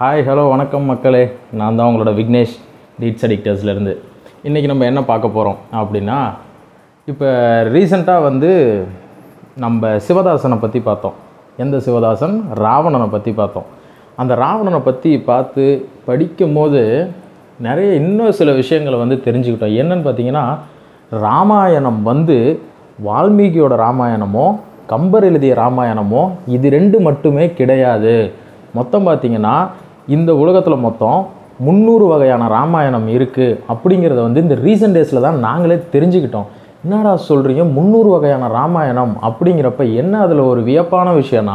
hi hello வணக்கம் மக்களே நான் தான் உங்களோட விக்னேஷ் ரீட்ஸ் அடிக்டர்ஸ்லேருந்து இன்றைக்கி நம்ம என்ன பார்க்க போகிறோம் அப்படின்னா இப்போ ரீசண்டாக வந்து நம்ம சிவதாசனை பற்றி பார்த்தோம் எந்த சிவதாசன் ராவணனை பற்றி பார்த்தோம் அந்த ராவணனை பற்றி பார்த்து படிக்கும் போது நிறைய இன்னும் சில விஷயங்களை வந்து தெரிஞ்சுக்கிட்டோம் என்னன்னு பார்த்தீங்கன்னா ராமாயணம் வந்து வால்மீகியோட ராமாயணமோ கம்பர் எழுதிய ராமாயணமோ இது ரெண்டு மட்டுமே கிடையாது மொத்தம் பார்த்தீங்கன்னா இந்த உலகத்தில் மொத்தம் முந்நூறு வகையான ராமாயணம் இருக்குது அப்படிங்கிறத வந்து இந்த ரீசன்ட் டேஸில் தான் நாங்களே தெரிஞ்சுக்கிட்டோம் என்னடா சொல்கிறீங்க முந்நூறு வகையான ராமாயணம் அப்படிங்கிறப்ப என்ன அதில் ஒரு வியப்பான விஷயம்னா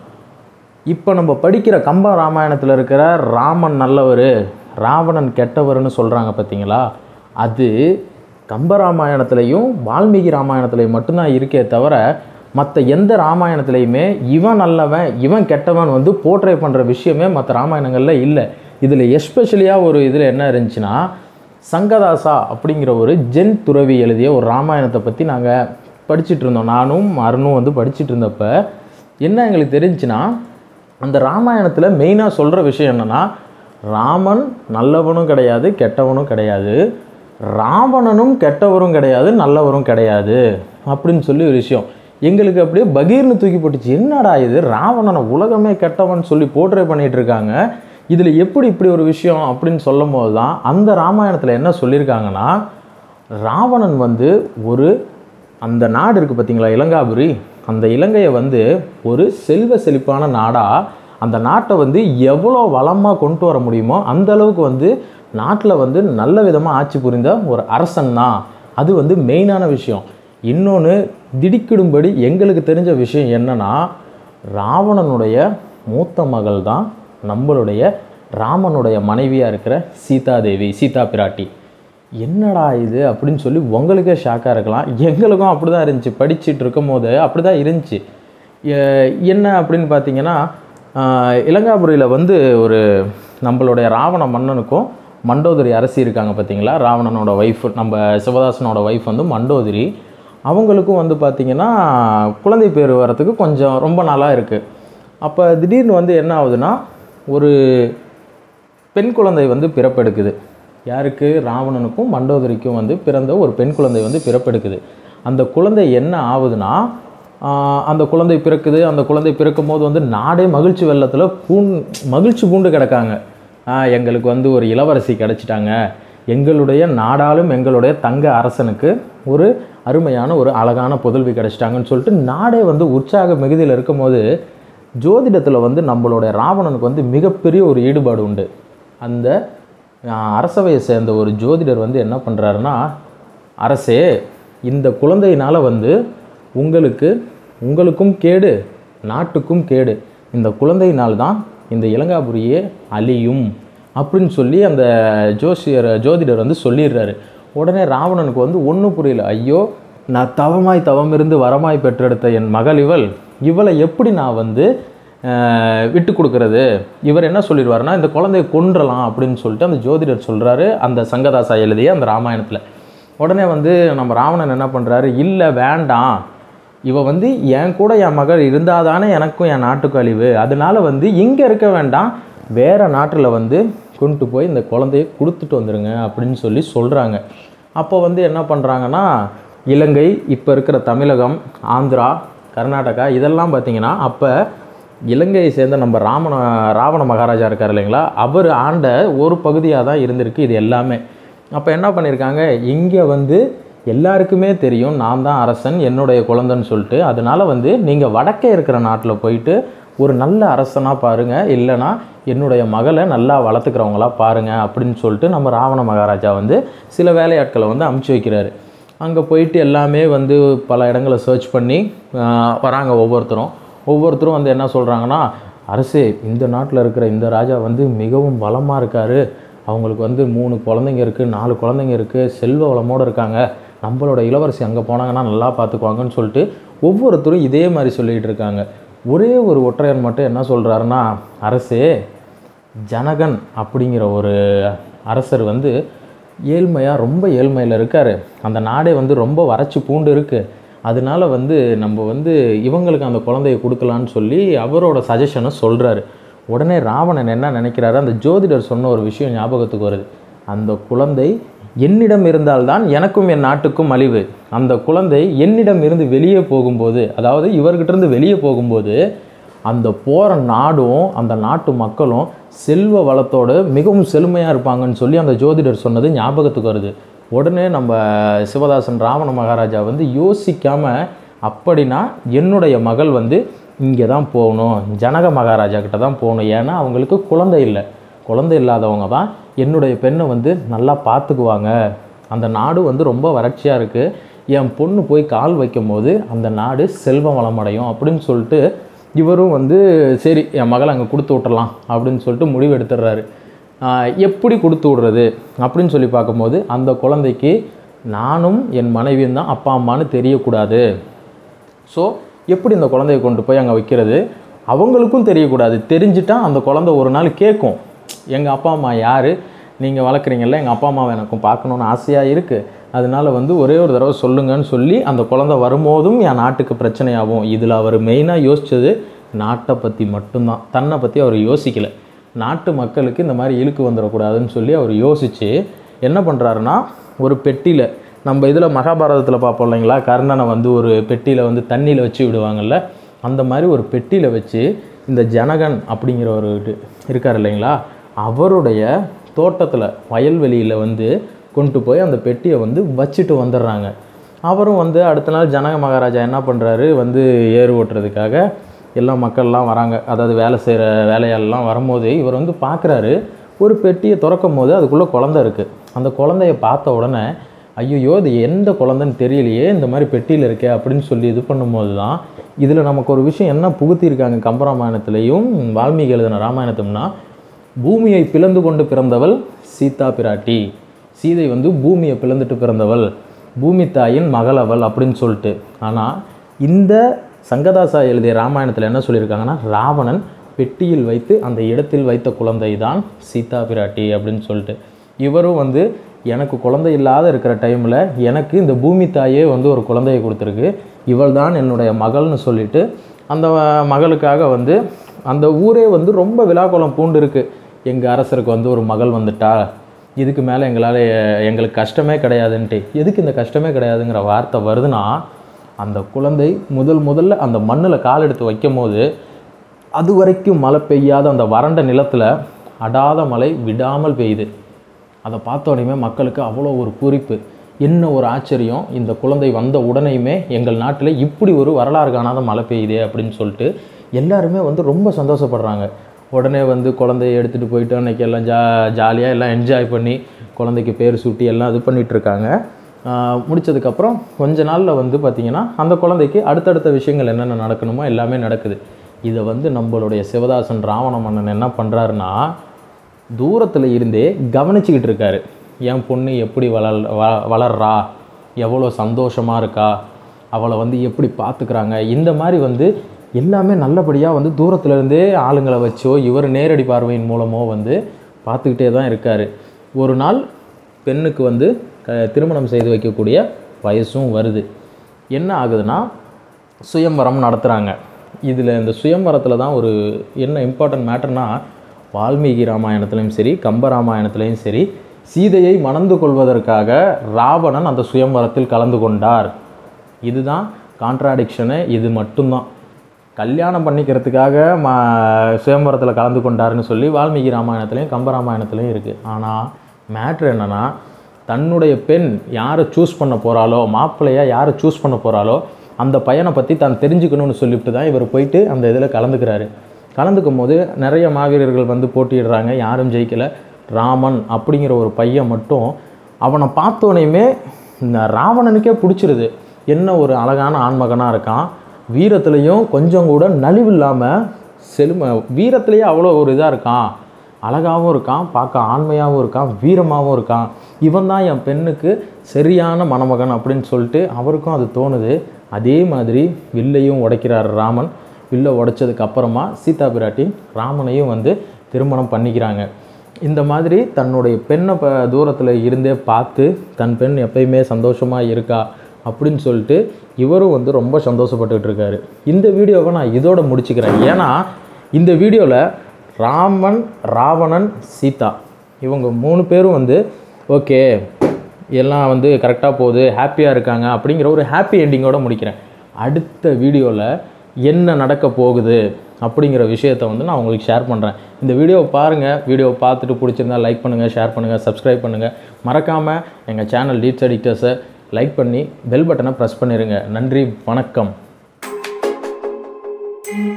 இப்போ நம்ம படிக்கிற கம்ப ராமாயணத்தில் இருக்கிற ராமன் நல்லவர் ராவணன் கெட்டவர்னு சொல்கிறாங்க பார்த்தீங்களா அது கம்ப ராமாயணத்துலேயும் வால்மீகி ராமாயணத்துலேயும் மட்டும்தான் இருக்கே தவிர மற்ற எந்த ராமாயணத்துலேயுமே இவன் நல்லவன் இவன் கெட்டவன் வந்து போர்ட்ரே பண்ணுற விஷயமே மற்ற ராமாயணங்களில் இல்லை இதில் எஸ்பெஷலியாக ஒரு இதில் என்ன இருந்துச்சுன்னா சங்கதாசா அப்படிங்கிற ஒரு ஜென் துறவி எழுதிய ஒரு ராமாயணத்தை பற்றி நாங்கள் படிச்சுட்டு இருந்தோம் நானும் அருணும் வந்து படிச்சுட்டு இருந்தப்ப என்ன எங்களுக்கு தெரிஞ்சுன்னா அந்த ராமாயணத்தில் மெயினாக சொல்கிற விஷயம் என்னென்னா ராமன் நல்லவனும் கிடையாது கெட்டவனும் கிடையாது ராவணனும் கெட்டவரும் கிடையாது நல்லவரும் கிடையாது அப்படின்னு சொல்லி ஒரு விஷயம் எங்களுக்கு அப்படியே பகீர்னு தூக்கி போட்டுச்சு என்னடா இது ராவணனை உலகமே கெட்டவன் சொல்லி போர்ட்ரே பண்ணிட்டு இருக்காங்க இதில் எப்படி இப்படி ஒரு விஷயம் அப்படின்னு சொல்லும் போது தான் அந்த ராமாயணத்தில் என்ன சொல்லியிருக்காங்கன்னா ராவணன் வந்து ஒரு அந்த நாடு இருக்குது பார்த்தீங்களா இலங்காபுரி அந்த இலங்கையை வந்து ஒரு செல்வ செழிப்பான நாடாக அந்த நாட்டை வந்து எவ்வளோ வளமாக கொண்டு வர முடியுமோ அந்த அளவுக்கு வந்து நாட்டில் வந்து நல்ல விதமாக ஆட்சி புரிந்த ஒரு அரசன் தான் அது வந்து மெயினான விஷயம் இன்னொன்று திடுக்கிடும்படி எங்களுக்கு தெரிஞ்ச விஷயம் என்னன்னா ராவணனுடைய மூத்த மகள் தான் நம்மளுடைய ராமனுடைய மனைவியாக இருக்கிற சீதாதேவி சீதா பிராட்டி என்னடா இது அப்படின்னு சொல்லி உங்களுக்கே ஷாக்காக இருக்கலாம் எங்களுக்கும் அப்படி தான் இருந்துச்சு படிச்சுட்டு இருக்கும் போது அப்படி தான் இருந்துச்சு எ- என்ன அப்படின்னு பார்த்தீங்கன்னா ஆஹ், இலங்காபுரியில் வந்து ஒரு நம்மளுடைய ராவண மன்னனுக்கும் மண்டோதரி அரசி இருக்காங்க பார்த்தீங்களா ராவணனோட ஒய்ஃப் நம்ம சிவதாசனோட ஒய்ஃப் வந்து மண்டோதரி அவங்களுக்கும் வந்து பார்த்திங்கன்னா குழந்தை பேர் வரத்துக்கு கொஞ்சம் ரொம்ப நாளாக இருக்குது அப்போ திடீர்னு வந்து என்ன ஆகுதுன்னா ஒரு பெண் குழந்தை வந்து பிறப்பெடுக்குது யாருக்கு ராவணனுக்கும் மண்டோதரிக்கும் வந்து பிறந்த ஒரு பெண் குழந்தை வந்து பிறப்பெடுக்குது அந்த குழந்தை என்ன ஆகுதுன்னா ஆஹ், அந்த குழந்தை பிறக்குது அந்த குழந்தை பிறக்கும் போது வந்து நாடே மகிழ்ச்சி வெள்ளத்தில் பூண் மகிழ்ச்சி பூண்டு கிடக்காங்க ஆஹ், எங்களுக்கு வந்து ஒரு இளவரசி கிடச்சிட்டாங்க எங்களுடைய நாடாலும் எங்களுடைய தங்க அரசனுக்கு ஒரு அருமையான ஒரு அழகான புதல்வி கிடச்சிட்டாங்கன்னு சொல்லிட்டு நாடே வந்து உற்சாக மிகுதியில் இருக்கும்போது ஜோதிடத்தில் வந்து நம்மளுடைய ராவணனுக்கு வந்து மிகப்பெரிய ஒரு ஈடுபாடு உண்டு அந்த ஆஹ், அரசவையை சேர்ந்த ஒரு ஜோதிடர் வந்து என்ன பண்ணுறாருன்னா அரசே இந்த குழந்தையினால் வந்து உங்களுக்கு உங்களுக்கும் கேடு நாட்டுக்கும் கேடு இந்த குழந்தையினால் தான் இந்த இலங்காபுரியே அழியும் அப்படின்னு சொல்லி அந்த ஜோசியர் ஜோதிடர் வந்து சொல்லிடுறாரு உடனே ராவணனுக்கு வந்து ஒன்றும் புரியல ஐயோ நான் தவமாய் தவம் இருந்து வரமாய் பெற்றெடுத்த என் மகள் இவள் இவளை எப்படி நான் வந்து ஆஹ், விட்டு கொடுக்கறது இவர் என்ன சொல்லிடுவாருன்னா இந்த குழந்தைய கொன்றலாம் அப்படின்னு சொல்லிட்டு அந்த ஜோதிடர் சொல்கிறாரு அந்த சங்கதாசா எழுதிய அந்த ராமாயணத்தில் உடனே வந்து நம்ம ராவணன் என்ன பண்ணுறாரு இல்லை வேண்டாம் இவ வந்து என் கூட என் மகள் இருந்தால் தானே எனக்கும் என் நாட்டுக்கும் அழிவு அதனால வந்து இங்கே இருக்க வேண்டாம் வேறு நாட்டில் வந்து கொண்டு போய் இந்த குழந்தைய கொடுத்துட்டு வந்துடுங்க அப்படின்னு சொல்லி சொல்கிறாங்க அப்போ வந்து என்ன பண்ணுறாங்கன்னா இலங்கை இப்போ இருக்கிற தமிழகம் ஆந்திரா கர்நாடகா இதெல்லாம் பார்த்தீங்கன்னா அப்போ இலங்கையை சேர்ந்த நம்ம ராமண ராவண மகாராஜா இருக்கார் இல்லைங்களா அவர் ஆண்ட ஒரு பகுதியாக தான் இருந்திருக்கு இது எல்லாமே அப்போ என்ன பண்ணியிருக்காங்க இங்கே வந்து எல்லாருக்குமே தெரியும் நான் தான் அரசன் என்னுடைய குழந்தைன்னு சொல்லிட்டு அதனால வந்து நீங்கள் வடக்கே இருக்கிற நாட்டில் போயிட்டு ஒரு நல்ல அரசனாக பாருங்கள் இல்லைன்னா என்னுடைய மகளை நல்லா வளர்த்துக்கிறவங்களா பாருங்கள் அப்படின்னு சொல்லிட்டு நம்ம ராவண மகாராஜா வந்து சில வேலையாட்களை வந்து அமுச்சு வைக்கிறாரு அங்கே போயிட்டு எல்லாமே வந்து பல இடங்களை சர்ச் பண்ணி ஆஹ், வராங்க ஒவ்வொருத்தரும் ஒவ்வொருத்தரும் வந்து என்ன சொல்கிறாங்கன்னா அரசே இந்த நாட்டில் இருக்கிற இந்த ராஜா வந்து மிகவும் வளமாக இருக்கார் அவங்களுக்கு வந்து மூணு குழந்தைங்க இருக்குது நாலு குழந்தைங்க இருக்குது செல்வ வளமோடு இருக்காங்க நம்மளோட இளவரசி அங்கே போனாங்கன்னா நல்லா பார்த்துக்குவாங்கன்னு சொல்லிட்டு ஒவ்வொருத்தரும் இதே மாதிரி சொல்லிகிட்டு இருக்காங்க ஒரே ஒரு ஒற்றையர் மட்டும் என்ன சொல்கிறாருன்னா அரசே ஜனகன் அப்படிங்கிற ஒரு அரசர் வந்து ஏழ்மையாக ரொம்ப ஏழ்மையில் இருக்கார் அந்த நாடே வந்து ரொம்ப வறட்சி பூண்டு இருக்குது அதனால வந்து நம்ம வந்து இவங்களுக்கு அந்த குழந்தைய கொடுக்கலான்னு சொல்லி அவரோட சஜஷனை சொல்கிறாரு உடனே ராவணன் என்ன நினைக்கிறாரு அந்த ஜோதிடர் சொன்ன ஒரு விஷயம் ஞாபகத்துக்கு வருது அந்த குழந்தை என்னிடம் இருந்தால்தான் எனக்கும் என் நாட்டுக்கும் அழிவு அந்த குழந்தை என்னிடம் இருந்து வெளியே போகும்போது அதாவது இவர்கிட்ட இருந்து வெளியே போகும்போது அந்த போகிற நாடும் அந்த நாட்டு மக்களும் செல்வ வளத்தோடு மிகவும் செழுமையாக இருப்பாங்கன்னு சொல்லி அந்த ஜோதிடர் சொன்னது ஞாபகத்துக்கு வருது உடனே நம்ம சிவதாசன் ராவண மகாராஜா வந்து யோசிக்காமல் அப்படின்னா என்னுடைய மகள் வந்து இங்கே தான் போகணும் ஜனக மகாராஜா கிட்ட தான் போகணும் ஏன்னா அவங்களுக்கு குழந்தை இல்லை குழந்தை இல்லாதவங்க தான் என்னுடைய பெண்ணை வந்து நல்லா பார்த்துக்குவாங்க அந்த நாடு வந்து ரொம்ப வறட்சியாக இருக்குது என் பொண்ணு போய் கால் வைக்கும் போது அந்த நாடு செல்வம் வளமடையும் அப்படின்னு சொல்லிட்டு இவரும் வந்து சரி என் மகளை அங்கே கொடுத்து விட்டுறலாம் அப்படின்னு சொல்லிட்டு முடிவு எடுத்துடுறாரு ஆஹ் எப்படி கொடுத்து விடுறது அப்படின்னு சொல்லி பார்க்கும்போது அந்த குழந்தைக்கு நானும் என் மனைவியும் தான் அப்பா அம்மான்னு தெரியக்கூடாது ஸோ எப்படி இந்த குழந்தைய கொண்டு போய் அங்கே வைக்கிறது அவங்களுக்கும் தெரியக்கூடாது தெரிஞ்சிட்டா அந்த குழந்தை ஒரு நாள் கேட்கும் எங்கள் அப்பா அம்மா யார் நீங்கள் வளர்க்குறீங்கல்ல எங்கள் அப்பா அம்மாவை எனக்கும் பார்க்கணுன்னு ஆசையாக இருக்குது அதனால வந்து ஒரே ஒரு தடவை சொல்லுங்கன்னு சொல்லி அந்த குழந்தை வரும்போதும் என் நாட்டுக்கு பிரச்சனையாகும் இதில் அவர் மெயினாக யோசித்தது நாட்டை பற்றி மட்டும்தான் தன்னை பற்றி அவர் யோசிக்கலை நாட்டு மக்களுக்கு இந்த மாதிரி இழுக்கு வந்துடக்கூடாதுன்னு சொல்லி அவர் யோசித்து என்ன பண்ணுறாருன்னா ஒரு பெட்டியில் நம்ம இதில் மகாபாரதத்தில் பார்ப்போம் இல்லைங்களா கர்ணனை வந்து ஒரு பெட்டியில் வந்து தண்ணியில் வச்சு விடுவாங்கல்ல அந்த மாதிரி ஒரு பெட்டியில் வச்சு இந்த ஜனகன் அப்படிங்கிற ஒரு இது இருக்கார் இல்லைங்களா அவருடைய தோட்டத்தில் வயல்வெளியில் வந்து கொண்டு போய் அந்த பெட்டியை வந்து வச்சுட்டு வந்துடுறாங்க அவரும் வந்து அடுத்த நாள் ஜனக மகாராஜா என்ன பண்ணுறாரு வந்து ஏறு ஓட்டுறதுக்காக எல்லா மக்கள்லாம் வராங்க அதாவது வேலை செய்கிற வேலையாளெல்லாம் வரும்போது இவர் வந்து பார்க்குறாரு ஒரு பெட்டியை திறக்கும் போது அதுக்குள்ளே குழந்தை இருக்குது அந்த குழந்தைய பார்த்த உடனே ஐயோ இது எந்த குழந்தைன்னு தெரியலையே இந்த மாதிரி பெட்டியில் இருக்கே அப்படின்னு சொல்லி இது பண்ணும்போது தான் இதில் நமக்கு ஒரு விஷயம் என்ன புகுத்தியிருக்காங்க கம்பராமாயணத்துலேயும் வால்மீகி எழுதின ராமாயணத்தும்னா பூமியை பிளந்து கொண்டு பிறந்தவள் சீதா பிராட்டி சீதை வந்து பூமியை பிளந்துட்டு பிறந்தவள் பூமி தாயின் மகள் அவள் அப்படின்னு சொல்லிட்டு ஆனால் இந்த சங்கதாசா எழுதிய ராமாயணத்தில் என்ன சொல்லியிருக்காங்கன்னா ராவணன் பெட்டியில் வைத்து அந்த இடத்தில் வைத்த குழந்தை தான் சீதா பிராட்டி அப்படின்னு சொல்லிட்டு இவரும் வந்து எனக்கு குழந்தை இல்லாத இருக்கிற டைமில் எனக்கு இந்த பூமி தாயே வந்து ஒரு குழந்தையை கொடுத்துருக்கு இவள் தான் என்னுடைய மகள்னு சொல்லிட்டு அந்த மகளுக்காக வந்து அந்த ஊரே வந்து ரொம்ப விழாக்கோலம் பூண்டு இருக்கு எங்கள் அரசருக்கு வந்து ஒரு மகள் வந்துட்டா இதுக்கு மேலே எங்களால் எங்களுக்கு கஷ்டமே கிடையாதுன்ட்டு எதுக்கு இந்த கஷ்டமே கிடையாதுங்கிற வார்த்தை வருதுன்னா அந்த குழந்தை முதல் முதல்ல அந்த மண்ணில் கால் எடுத்து வைக்கும் போது அது வரைக்கும் மழை பெய்யாத அந்த வறண்ட நிலத்தில் அடாத மழை விடாமல் பெய்யுது அதை பார்த்த உடனே மக்களுக்கு அவ்வளோ ஒரு பூரிப்பு என்ன ஒரு ஆச்சரியம் இந்த குழந்தை வந்த உடனேயுமே எங்கள் நாட்டில் இப்படி ஒரு வரலாறு காணாத மழை பெய்யுதே அப்படின்னு சொல்லிட்டு எல்லாருமே வந்து ரொம்ப சந்தோஷப்படுறாங்க உடனே வந்து குழந்தைய எடுத்துகிட்டு போயிட்டு அன்றைக்கி எல்லாம் ஜா ஜாலியாக எல்லாம் என்ஜாய் பண்ணி குழந்தைக்கு பேர் சூட்டி எல்லாம் இது பண்ணிட்டு இருக்காங்க ஆஹ் முடிச்சதுக்கப்புறம் கொஞ்ச நாளில் வந்து பார்த்திங்கன்னா அந்த குழந்தைக்கு அடுத்தடுத்த விஷயங்கள் என்னென்ன நடக்கணுமோ எல்லாமே நடக்குது இதை வந்து நம்மளுடைய சிவதாசன் ராவண மன்னன் என்ன பண்ணுறாருன்னா தூரத்தில் இருந்தே கவனிச்சுக்கிட்டு இருக்காரு என் பொண்ணு எப்படி வளர் வ வளர்றா எவ்வளோ சந்தோஷமாக இருக்கா அவளை வந்து எப்படி பார்த்துக்கிறாங்க இந்த மாதிரி வந்து எல்லாமே நல்லபடியாக வந்து தூரத்துல இருந்தே ஆளுங்களை வச்சோ இவர் நேரடி பார்வையின் மூலமோ வந்து பார்த்துக்கிட்டே தான் இருக்கார் ஒரு நாள் பெண்ணுக்கு வந்து க திருமணம் செய்து வைக்கக்கூடிய வயசும் வருது என்ன ஆகுதுன்னா சுயம்வரம் நடத்துகிறாங்க இதில் இந்த சுயம்வரத்தில் தான் ஒரு என்ன இம்பார்ட்டன்ட் மேட்டர்னா வால்மீகி ராமாயணத்துலேயும் சரி கம்ப ராமாயணத்துலேயும் சரி சீதையை மணந்து கொள்வதற்காக ராவணன் அந்த சுயம்வரத்தில் கலந்து கொண்டார் இதுதான் கான்ட்ராடிக்ஷனு இது மட்டும்தான் கல்யாணம் பண்ணிக்கிறதுக்காக ம சுயம்பரத்தில் கலந்து கொண்டாருன்னு சொல்லி வால்மீகி ராமாயணத்துலேயும் கம்ப ராமாயணத்துலேயும் இருக்குது ஆனால் மேட்ரு என்னென்னா தன்னுடைய பெண் யாரை சூஸ் பண்ண போகிறாளோ மாப்பிள்ளையா யாரை சூஸ் பண்ண போகிறாளோ அந்த பையனை பற்றி தான் தெரிஞ்சுக்கணும்னு சொல்லிவிட்டு தான் இவர் போயிட்டு அந்த இதில் கலந்துக்கிறாரு கலந்துக்கும் போது நிறைய மாவீரர்கள் வந்து போட்டியிடுறாங்க யாரும் ஜெயிக்கலை ராமன் அப்படிங்கிற ஒரு பையன் மட்டும் அவனை பார்த்தோனையுமே இந்த ராவணனுக்கே பிடிச்சிருது என்ன ஒரு அழகான ஆண்மகனாக இருக்கான் வீரத்துலேயும் கொஞ்சம் கூட நலிவில்லாமல் செழும வீரத்துலேயே அவ்வளோ ஒரு இதாக இருக்கான் அழகாகவும் இருக்கான் பார்க்க ஆண்மையாகவும் இருக்கான் வீரமாகவும் இருக்கான் இவன் தான் என் பெண்ணுக்கு சரியான மணமகன் அப்படின்னு சொல்லிட்டு அவருக்கும் அது தோணுது அதே மாதிரி வில்லையும் உடைக்கிறார் ராமன் வில்லை உடைச்சதுக்கு அப்புறமா சீதா பிராட்டி ராமனையும் வந்து திருமணம் பண்ணிக்கிறாங்க இந்த மாதிரி தன்னுடைய பெண்ணை ப தூரத்தில் இருந்தே பார்த்து தன் பெண் எப்பயுமே சந்தோஷமாக இருக்கா அப்படின்னு சொல்லிட்டு இவரும் வந்து ரொம்ப சந்தோஷப்பட்டுக்கிட்டு இருக்காரு இந்த வீடியோவை நான் இதோட முடிச்சுக்கிறேன் ஏன்னா இந்த வீடியோவில் ராமன் ராவணன் சீதா இவங்க மூணு பேரும் வந்து ஓகே எல்லாம் வந்து கரெக்டாக போகுது ஹாப்பியாக இருக்காங்க அப்படிங்கிற ஒரு ஹாப்பி எண்டிங்கோட முடிக்கிறேன் அடுத்த வீடியோவில் என்ன நடக்க போகுது அப்படிங்கிற விஷயத்தை வந்து நான் உங்களுக்கு ஷேர் பண்ணுறேன் இந்த வீடியோவை பாருங்கள் வீடியோவை பார்த்துட்டு பிடிச்சிருந்தா லைக் பண்ணுங்கள் ஷேர் பண்ணுங்கள் சப்ஸ்கிரைப் பண்ணுங்கள் மறக்காமல் எங்கள் சேனல் டீட்ஸ் அடிக்டர்ஸை லைக் பண்ணி பெல் பட்டனை ப்ரெஸ் பண்ணிடுங்க நன்றி வணக்கம்